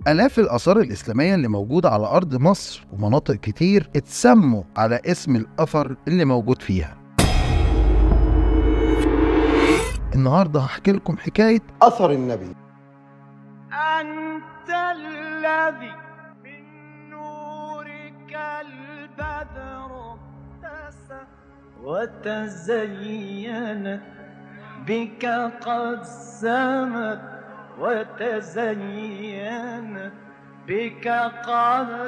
آلاف الآثار الإسلامية اللي موجودة على أرض مصر ومناطق كتير اتسموا على اسم الأثر اللي موجود فيها النهاردة هحكي لكم حكاية أثر النبي أنت الذي من نورك البدر ابتسم وتزينت بك قد سمت وتزينت بك قد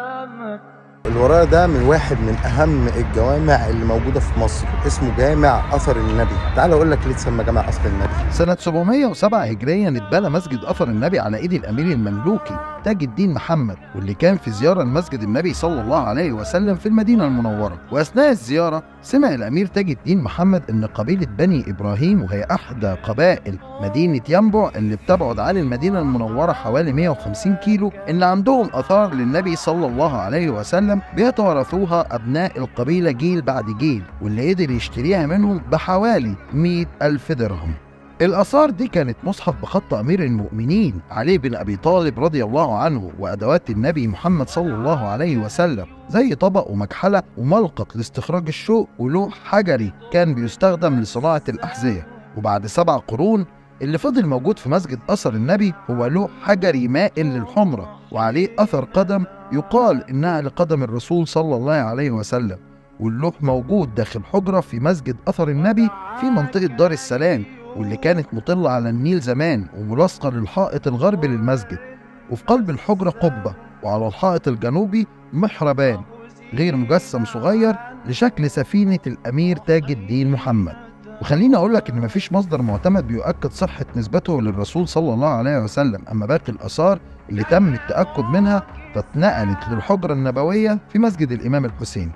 سمت الوراء ده من واحد من أهم الجوامع اللي موجودة في مصر اسمه جامع أثر النبي تعال أقول لك ليه اتسمى جامع أثر النبي سنة 707 هجريا اتبنى مسجد أثر النبي على إيد الأمير المملوكي تاج الدين محمد واللي كان في زيارة لمسجد النبي صلى الله عليه وسلم في المدينة المنورة وأثناء الزيارة سمع الأمير تاج الدين محمد إن قبيلة بني إبراهيم وهي أحدى قبائل مدينة ينبع اللي بتبعد عن المدينة المنورة حوالي 150 كيلو إن عندهم آثار للنبي صلى الله عليه وسلم بيتوارثوها أبناء القبيلة جيل بعد جيل واللي قدر يشتريها منهم بحوالي 100 ألف درهم الآثار دي كانت مصحف بخط أمير المؤمنين علي بن أبي طالب رضي الله عنه وأدوات النبي محمد صلى الله عليه وسلم زي طبق ومكحلة وملقط لاستخراج الشوق ولوح حجري كان بيستخدم لصناعة الأحذية وبعد سبع قرون اللي فضل موجود في مسجد أثر النبي هو لوح حجري مائل للحمرة وعليه أثر قدم يقال إنها لقدم الرسول صلى الله عليه وسلم واللوح موجود داخل حجرة في مسجد أثر النبي في منطقة دار السلام واللي كانت مطلة على النيل زمان وملاصقة للحائط الغربي للمسجد وفي قلب الحجرة قبة وعلى الحائط الجنوبي محربان غير مجسم صغير لشكل سفينة الأمير تاج الدين محمد وخليني أقول لك إن مفيش مصدر معتمد بيؤكد صحة نسبته للرسول صلى الله عليه وسلم أما باقي الآثار اللي تم التأكد منها فاتنقلت للحجرة النبوية في مسجد الإمام الحسين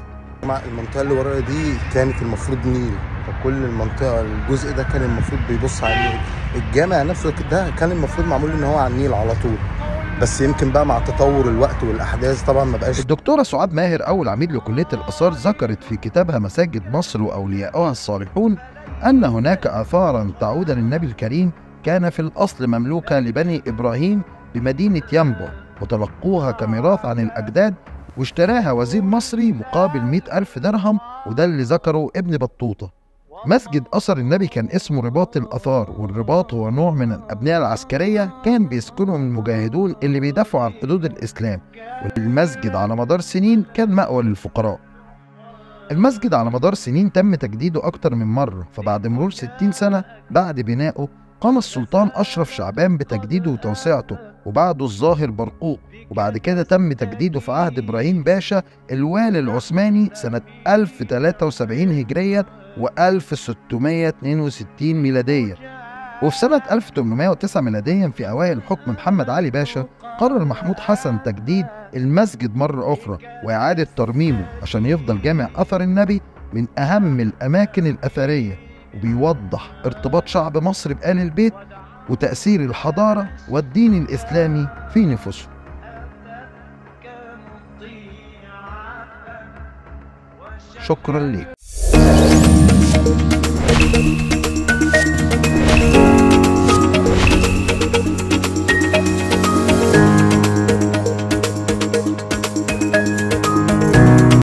مع المنطقة اللي ورايا دي كانت المفروض نيل فكل المنطقة الجزء ده كان المفروض بيبص على النيل الجامع نفسه ده كان المفروض معمول ان هو على النيل على طول بس يمكن بقى مع تطور الوقت والاحداث طبعا ما بقاش الدكتورة سعاد ماهر أول عميد لكلية الآثار ذكرت في كتابها مساجد مصر وأولياؤها الصالحون أن هناك آثارا تعود للنبي الكريم كان في الأصل مملوكة لبني إبراهيم بمدينة ينبع وتلقوها كميراث عن الأجداد واشتراها وزير مصري مقابل مئة ألف درهم وده اللي ذكره ابن بطوطة مسجد أثر النبي كان اسمه رباط الآثار والرباط هو نوع من الأبنية العسكرية كان بيسكنهم المجاهدون اللي بيدافعوا عن حدود الإسلام والمسجد على مدار سنين كان مأوى للفقراء المسجد على مدار سنين تم تجديده أكتر من مرة فبعد مرور 60 سنة بعد بنائه قام السلطان أشرف شعبان بتجديده وتوسعته وبعده الظاهر برقوق وبعد كده تم تجديده في عهد إبراهيم باشا الوالي العثماني سنة 1073 هجريا و1662 ميلاديا وفي سنة 1809 ميلاديا في أوائل حكم محمد علي باشا قرر محمود حسن تجديد المسجد مرة أخرى وإعادة ترميمه عشان يفضل جامع أثر النبي من أهم الأماكن الأثرية وبيوضح ارتباط شعب مصر بآل البيت وتأثير الحضارة والدين الإسلامي في نفوسهم شكرا لك